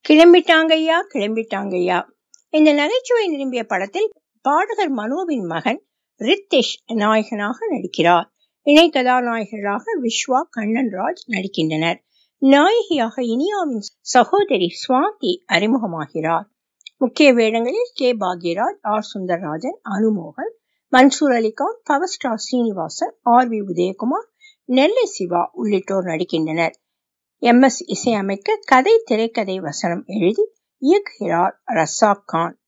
கிளம்பிட்டாங்கய்யா கிளம்பிட்டாங்கய்யா இந்த நகைச்சுவை நிரம்பிய படத்தில் பாடகர் மனோவின் மகன் ரித்திஷ் நாயகனாக நடிக்கிறார் இணை கதாநாயகர்களாக விஸ்வா கண்ணன் ராஜ் நடிக்கின்றனர் நாயகியாக இனியாவின் சகோதரி சுவாதி அறிமுகமாகிறார் முக்கிய வேடங்களில் கே பாக்யராஜ் ஆர் சுந்தரராஜன் அனுமோகன் Mansoor Alikhan power star Srinivasan R V Udhayakumar Nellai Siva உள்ளிட்டோர் நடிக்கின்றனர் எம் எஸ் இசையமைக்க கதை திரைக்கதை வசனம் எழுதி இயக்குகிறார் ரசாக் கான்